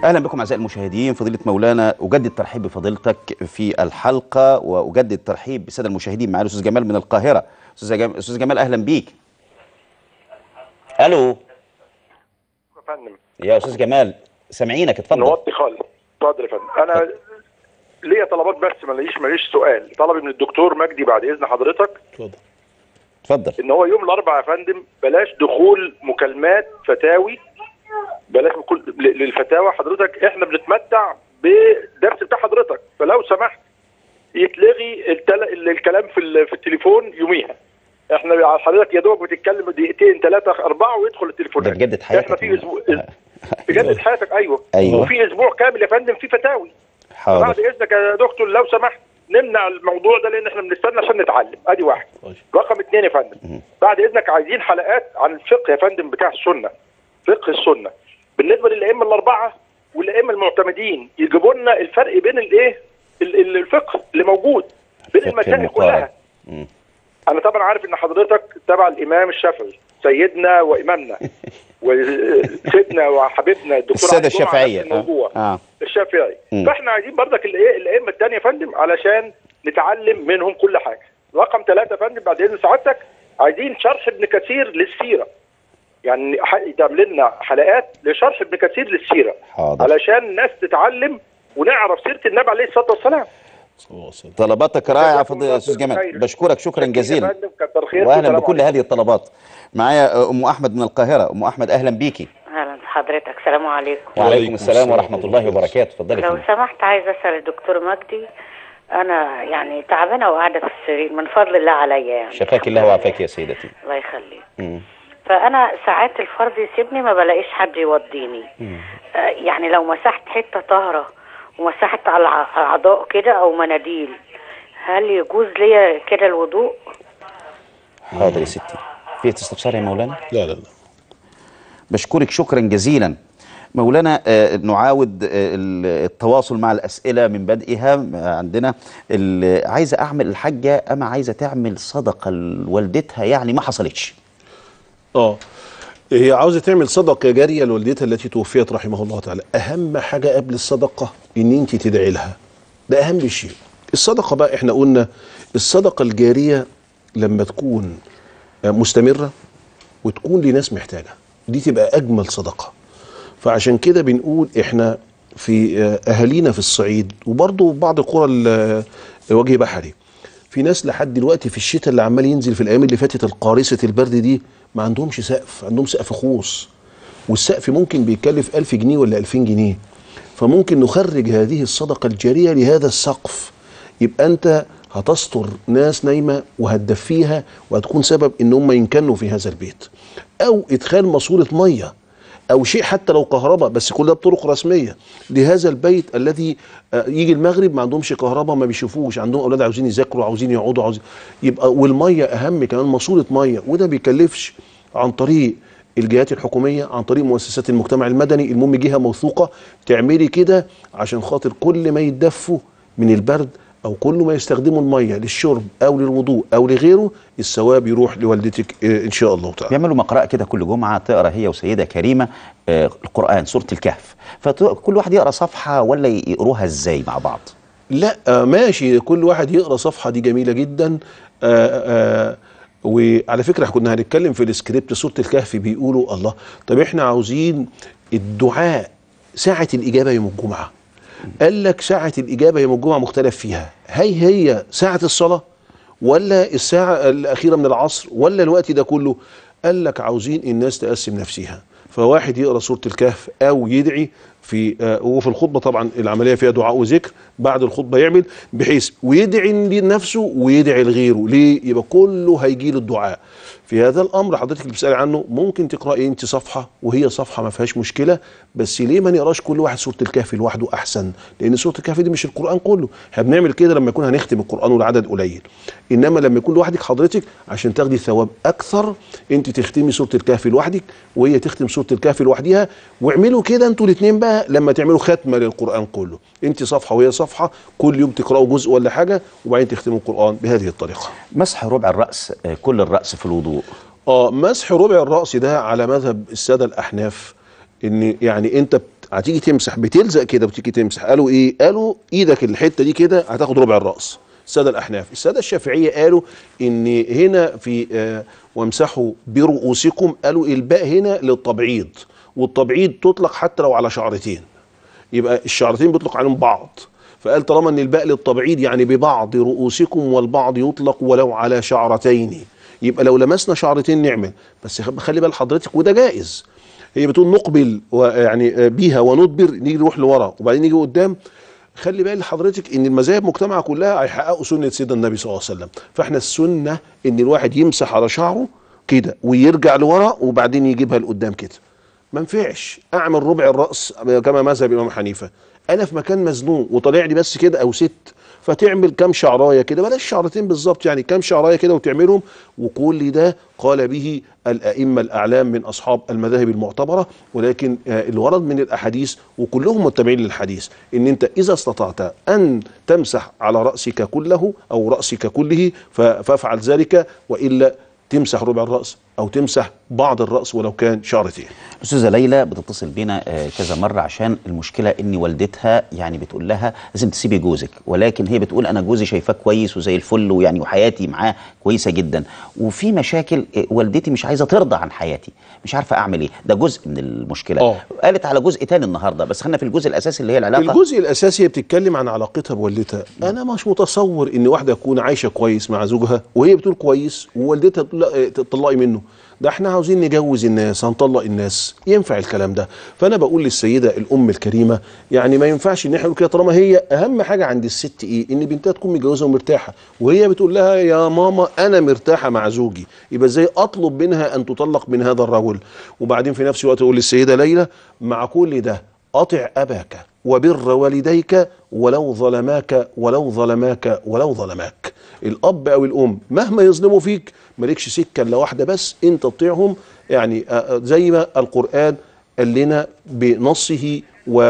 اهلا بكم اعزائي المشاهدين فضيله مولانا اجدد ترحيب بفضيلتك في الحلقه واجدد ترحيب بالساده المشاهدين معانا الاستاذ جمال من القاهره استاذ جمال استاذ جمال اهلا بيك الو يا فندم يا استاذ جمال سامعينك اتفضل نوطي خالص اتفضل يا فندم انا ليا طلبات بس ماليش ماليش سؤال طلبي من الدكتور مجدي بعد اذن حضرتك اتفضل ان هو يوم الاربعاء يا فندم بلاش دخول مكالمات فتاوي بلاش كل ل- للفتاوى حضرتك احنا بنتمتع بدرس بتاع حضرتك فلو سمحت يتلغي التل... ال- الكلام في ال- في التليفون يوميها احنا حضرتك يا دوب بتتكلم دقيقتين ثلاثه اربعه ويدخل التليفون ده بجد حياتك احنا في اسبوع بجد حياتك ايوه أيوة. وفي اسبوع كامل يا فندم في فتاوي حاضر بعد اذنك يا دكتور لو سمحت نمنع الموضوع ده لان احنا بنستنى عشان نتعلم ادي واحد رقم اثنين يا فندم بعد اذنك عايزين حلقات عن الفقه يا فندم بتاع السنه فقه السنه بالنسبه للائمه الاربعه والائمه المعتمدين يجيبوا لنا الفرق بين الايه ال- ال- الفقه اللي موجود بين المسائل المقارن. كلها انا طبعا عارف ان حضرتك تبع الامام الشافعي سيدنا وامامنا وسيدنا وحبيبنا الدكتور الساده علي جمعة الشافعيه نفس الموضوع اه الشافعي مم. فاحنا عايزين برضك الايه الائمه الثانيه يا فندم علشان نتعلم منهم كل حاجه رقم ثلاثة يا فندم بعد اذن سعادتك عايزين شرح ابن كثير للسيره يعني ح- تعمل لنا حلقات لشرح ابن كثير للسيره حاضر. علشان الناس تتعلم ونعرف سيره النبي عليه الصلاه والسلام طلباتك رائعه فضيله يا استاذ جمال بشكرك شكرا يا جزيلا فندم كتر خير واهلا والسلام بكل هذه الطلبات معايا ام احمد من القاهره ام احمد اهلا بيكي اهلا بحضرتك السلام عليكم وعليكم السلام ورحمه الله وبركاته اتفضلي يا لو فندم. سمحت عايزه اسال الدكتور مجدي انا يعني تعبانه وقاعده في السرير من فضل الله عليا يعني شفاك الله وعافاك يا سيدتي الله يخليك مم. فانا ساعات الفرض يسيبني ما بلاقيش حد يوديني آه، يعني لو مسحت حته طاهره ومسحت على الع- اعضاء كده او مناديل هل يجوز ليا كده الوضوء حاضر يا ستي في استفسار يا مولانا لا لا لا بشكرك شكرا جزيلا مولانا آه، نعاود آه، ال- التواصل مع الأسئلة من بدئها آه، عندنا ال- عايزة أعمل الحاجة أما عايزة تعمل صدقة لوالدتها يعني ما حصلتش اه هي عاوزه تعمل صدقه جاريه لوالدتها التي توفيت رحمه الله تعالى اهم حاجه قبل الصدقه ان انت تدعي لها ده اهم شيء الصدقه بقى احنا قلنا الصدقه الجاريه لما تكون آه، مستمره وتكون لناس محتاجه دي تبقى اجمل صدقه فعشان كده بنقول احنا في آه، اهالينا في الصعيد وبرضه بعض قرى ال- آه، وجه بحري في ناس لحد دلوقتي في الشتاء اللي عمال ينزل في الايام اللي فاتت القارصه البرد دي ما عندهمش سقف عندهم سقف خوص والسقف ممكن بيكلف 1000 جنيه ولا 2000 جنيه فممكن نخرج هذه الصدقه الجاريه لهذا السقف يبقى انت هتستر ناس نايمه وهتدفيها وهتكون سبب ان هم ينكنوا في هذا البيت او ادخال ماسوره ميه او شيء حتى لو كهرباء بس كل ده بطرق رسميه لهذا البيت الذي آه، يجي المغرب ما عندهمش كهرباء ما بيشوفوش عندهم اولاد عاوزين يذاكروا عاوزين يقعدوا عاوزين يبقى والميه اهم كمان ماسوره ميه وده بيكلفش عن طريق الجهات الحكوميه عن طريق مؤسسات المجتمع المدني المهم جهه موثوقه تعملي كده عشان خاطر كل ما يتدفوا من البرد او كل ما يستخدموا الميه للشرب او للوضوء او لغيره الثواب يروح لوالدتك آه، ان شاء الله تعالى بيعملوا مقرأة كده كل جمعة تقرأ هي وسيدة كريمة آه، القرآن سورة الكهف فكل واحد يقرأ صفحة ولا يقروها ازاي مع بعض لا آه ماشي كل واحد يقرا صفحه دي جميله جدا آه آه وعلى فكره احنا كنا هنتكلم في السكريبت سوره الكهف بيقولوا الله طب احنا عاوزين الدعاء ساعه الاجابه يوم الجمعه قال لك ساعه الاجابه يوم الجمعه مختلف فيها هي هي ساعه الصلاه ولا الساعه الاخيره من العصر ولا الوقت ده كله قال لك عاوزين الناس تقسم نفسها فواحد يقرا سوره الكهف او يدعي في آه وفي الخطبه طبعا العمليه فيها دعاء وذكر بعد الخطبه يعمل بحيث ويدعي لنفسه ويدعي لغيره ليه يبقى كله هيجي له الدعاء في هذا الامر حضرتك اللي بتسالي عنه ممكن تقراي انت صفحه وهي صفحه ما فيهاش مشكله بس ليه ما نقراش كل واحد سوره الكهف لوحده احسن لان سوره الكهف دي مش القران كله احنا بنعمل كده لما يكون هنختم القران والعدد قليل انما لما يكون لوحدك حضرتك عشان تاخدي ثواب اكثر انت تختمي سوره الكهف لوحدك وهي تختم سوره الكهف لوحدها واعملوا كده انتوا الاثنين بقى لما تعملوا ختمه للقران كله انت صفحه وهي صفحه كل يوم تقراوا جزء ولا حاجه وبعدين تختموا القران بهذه الطريقه مسح ربع الرأس آه، كل الرأس في الوضوء اه مسح ربع الراس ده على مذهب الساده الاحناف ان يعني انت بت هتيجي تمسح بتلزق كده وتيجي تمسح قالوا ايه قالوا ايدك الحته دي كده هتاخد ربع الراس الساده الاحناف الساده الشافعيه قالوا ان هنا في آه وامسحوا برؤوسكم قالوا الباء هنا للتبعيض والتبعيض تطلق حتى لو على شعرتين يبقى الشعرتين بيطلق عليهم بعض فقال طالما ان الباء للتبعيض يعني ببعض رؤوسكم والبعض يطلق ولو على شعرتين يبقى لو لمسنا شعرتين نعمل بس خلي بال حضرتك وده جائز هي بتقول نقبل يعني بيها وندبر نيجي نروح لورا وبعدين نيجي قدام خلي بال حضرتك ان المذاهب مجتمعه كلها هيحققوا سنه سيدنا النبي صلى الله عليه وسلم فاحنا السنه ان الواحد يمسح على شعره كده ويرجع لورا وبعدين يجيبها لقدام كده ما ينفعش اعمل ربع الراس كما مذهب الامام حنيفه انا في مكان مزنوق وطالع لي بس كده او ست فتعمل كام شعرايه كده بلاش شعرتين بالظبط يعني كام شعرايه كده وتعملهم وكل ده قال به الائمه الاعلام من اصحاب المذاهب المعتبره ولكن اللي ورد من الاحاديث وكلهم متبعين للحديث ان انت اذا استطعت ان تمسح على راسك كله او راسك كله فافعل ذلك والا تمسح ربع الراس او تمسح بعض الراس ولو كان شعرتين استاذه ليلى بتتصل بينا كذا مره عشان المشكله ان والدتها يعني بتقول لها لازم تسيبي جوزك ولكن هي بتقول انا جوزي شايفاه كويس وزي الفل ويعني وحياتي معاه كويسه جدا وفي مشاكل والدتي مش عايزه ترضى عن حياتي مش عارفه اعمل ايه ده جزء من المشكله أوه. قالت على جزء تاني النهارده بس خلينا في الجزء الاساسي اللي هي العلاقه الجزء الاساسي هي بتتكلم عن علاقتها بوالدتها انا مش متصور ان واحده تكون عايشه كويس مع زوجها وهي بتقول كويس ووالدتها تقول تطلقي منه ده احنا عاوزين نجوز الناس هنطلق الناس ينفع الكلام ده فانا بقول للسيده الام الكريمه يعني ما ينفعش ان احنا نقول كده طالما هي اهم حاجه عند الست ايه ان بنتها تكون متجوزه ومرتاحه وهي بتقول لها يا ماما انا مرتاحه مع زوجي يبقى ازاي اطلب منها ان تطلق من هذا الرجل وبعدين في نفس الوقت اقول للسيده ليلى مع كل ده اطع اباك وبر والديك ولو ظلماك ولو ظلماك ولو ظلماك الاب او الام مهما يظلموا فيك مالكش سكه الا واحده بس انت تطيعهم يعني زي ما القران قال لنا بنصه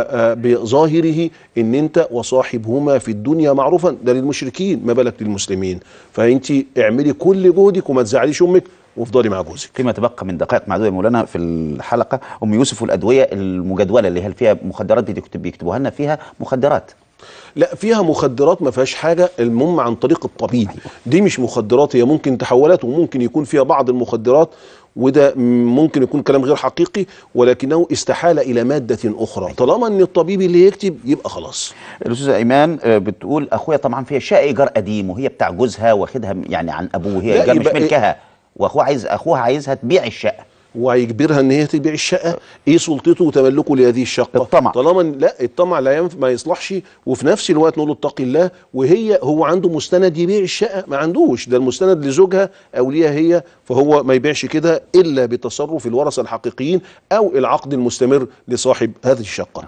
وبظاهره ان انت وصاحبهما في الدنيا معروفا ده للمشركين ما بالك للمسلمين فانت اعملي كل جهدك وما تزعليش امك وافضلي مع جوزك فيما تبقى من دقائق معدوده يا مولانا في الحلقه ام يوسف والادويه المجدوله اللي هل فيها مخدرات بتكتب بيكتبوها لنا فيها مخدرات لا فيها مخدرات ما فيهاش حاجه المهم عن طريق الطبيب دي مش مخدرات هي ممكن تحولات وممكن يكون فيها بعض المخدرات وده ممكن يكون كلام غير حقيقي ولكنه استحال الى ماده اخرى طالما ان الطبيب اللي يكتب يبقى خلاص الاستاذه ايمان بتقول اخويا طبعا فيها شقه ايجار قديم وهي بتاع جوزها واخدها يعني عن ابوه هي ايجار مش ملكها واخوها عايز اخوها عايزها تبيع الشقه وهيجبرها ان هي تبيع الشقه ايه سلطته وتملكه لهذه الشقه الطمع طالما لا الطمع لا ينف... ما يصلحش وفي نفس الوقت نقول له اتقي الله وهي هو عنده مستند يبيع الشقه ما عندوش ده المستند لزوجها او ليها هي فهو ما يبيعش كده الا بتصرف الورثه الحقيقيين او العقد المستمر لصاحب هذه الشقه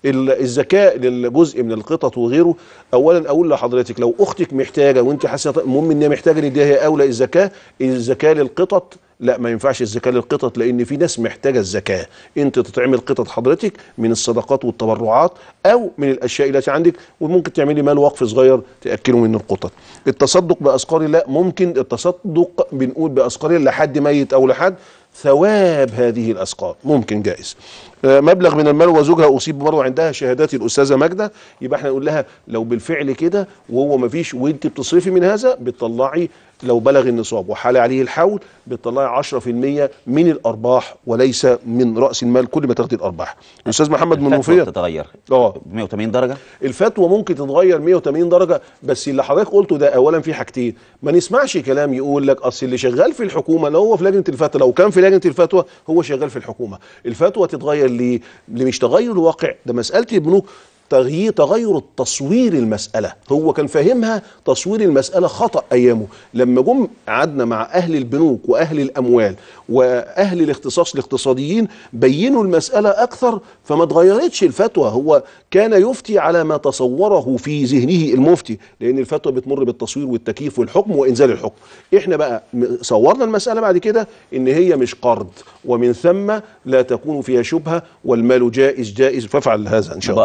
الزكاه للجزء من القطط وغيره اولا اقول لحضرتك لو اختك محتاجه وانت حاسه المهم ان هي محتاجه نديها هي اولى الزكاه الزكاه للقطط لا ما ينفعش الزكاه للقطط لان في ناس محتاجه الزكاه انت تتعمل قطط حضرتك من الصدقات والتبرعات او من الاشياء التي عندك وممكن تعملي مال وقف صغير تاكله من القطط التصدق باذكار الله ممكن التصدق بنقول باذكار الله لحد ميت او لحد ثواب هذه الاذكار ممكن جائز مبلغ من المال وزوجها اصيب برضه عندها شهادات الاستاذه ماجده يبقى احنا نقول لها لو بالفعل كده وهو ما فيش وانت بتصرفي من هذا بتطلعي لو بلغ النصاب وحال عليه الحول بتطلعي 10% من الارباح وليس من راس المال كل ما تاخدي الارباح الاستاذ محمد من الفتوى تتغير اه 180 درجه الفتوى ممكن تتغير 180 درجه بس اللي حضرتك قلته ده اولا في حاجتين ما نسمعش كلام يقول لك اصل اللي شغال في الحكومه لو هو في لجنه الفتوى لو كان في لجنه الفتوى هو شغال في الحكومه الفتوى تتغير ليه اللي مش تغير الواقع ده مساله البنوك تغيير تغير التصوير المسألة هو كان فاهمها تصوير المسألة خطأ أيامه لما جم قعدنا مع أهل البنوك وأهل الأموال وأهل الاختصاص الاقتصاديين بينوا المسألة أكثر فما اتغيرتش الفتوى هو كان يفتي على ما تصوره في ذهنه المفتي لأن الفتوى بتمر بالتصوير والتكييف والحكم وإنزال الحكم إحنا بقى صورنا المسألة بعد كده إن هي مش قرض ومن ثم لا تكون فيها شبهة والمال جائز جائز فافعل هذا إن شاء الله ما بقراش إلا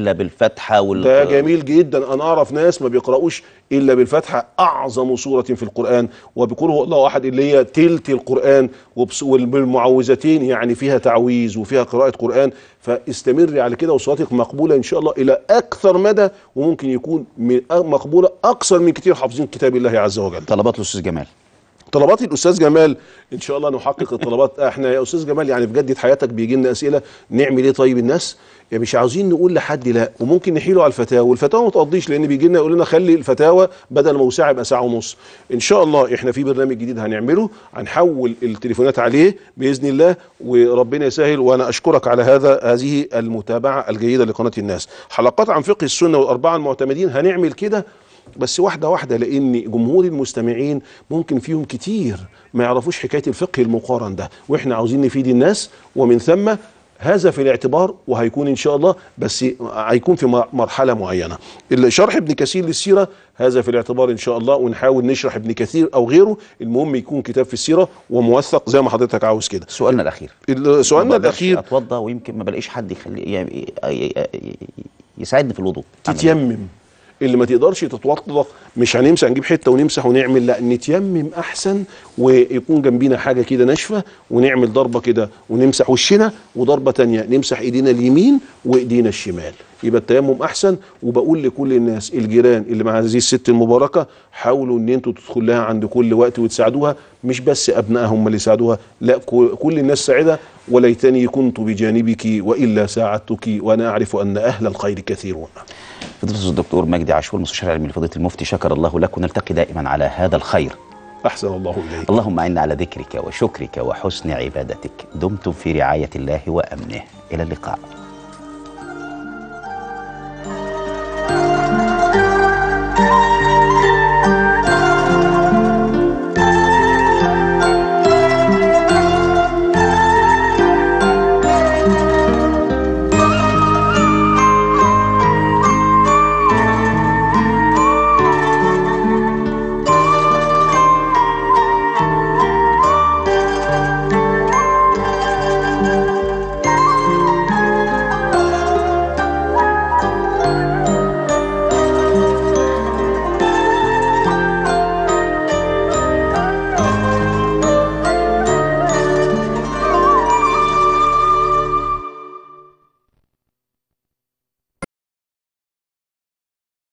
الا بالفتحه وال ده جميل جدا انا اعرف ناس ما بيقراوش الا بالفتحه اعظم سوره في القران وبقول هو الله احد اللي هي تلت القران وبس- والمعوذتين يعني فيها تعويذ وفيها قراءه قران فاستمري على كده وصلاتك مقبوله ان شاء الله الى اكثر مدى وممكن يكون من مقبوله اكثر من كتير حافظين كتاب الله عز وجل طلبات الاستاذ جمال طلبات الاستاذ جمال ان شاء الله نحقق الطلبات احنا يا استاذ جمال يعني في جدة حياتك بيجي لنا اسئله نعمل ايه طيب الناس يعني مش عاوزين نقول لحد لا وممكن نحيله على الفتاوى والفتاوى ما تقضيش لان بيجي لنا يقول لنا خلي الفتاوى بدل ما ساعه يبقى ساعه ونص ان شاء الله احنا في برنامج جديد هنعمله هنحول التليفونات عليه باذن الله وربنا يسهل وانا اشكرك على هذا هذه المتابعه الجيده لقناه الناس حلقات عن فقه السنه والاربعه المعتمدين هنعمل كده بس واحدة واحدة لأن جمهور المستمعين ممكن فيهم كتير ما يعرفوش حكاية الفقه المقارن ده وإحنا عاوزين نفيد الناس ومن ثم هذا في الاعتبار وهيكون إن شاء الله بس هيكون في م- مرحلة معينة شرح ابن كثير للسيرة هذا في الاعتبار إن شاء الله ونحاول نشرح ابن كثير أو غيره المهم يكون كتاب في السيرة وموثق زي ما حضرتك عاوز كده سؤالنا الاخير سؤالنا ما بقدرش الأخير اتوضى ويمكن ما بلاقيش حد يخلي يعني ي- ي- يساعدني في الوضوء تتيمم اللي ما تقدرش تتوضا مش هنمسح نجيب حته ونمسح ونعمل لا نتيمم احسن ويكون جنبينا حاجه كده ناشفه ونعمل ضربه كده ونمسح وشنا وضربه تانية نمسح ايدينا اليمين وايدينا الشمال يبقى التيمم احسن وبقول لكل الناس الجيران اللي مع هذه الست المباركه حاولوا ان انتوا تدخلوا لها عند كل وقت وتساعدوها مش بس ابنائها هم اللي يساعدوها لا كل كل الناس ساعدها وليتني كنت بجانبك والا ساعدتك وانا اعرف ان اهل الخير كثيرون فضيلة الدكتور مجدي عاشور مستشار العلمي لفضيلة المفتي شكر الله لك ونلتقي دائما على هذا الخير أحسن الله إليك اللهم أعنا على ذكرك وشكرك وحسن عبادتك دمتم في رعاية الله وأمنه إلى اللقاء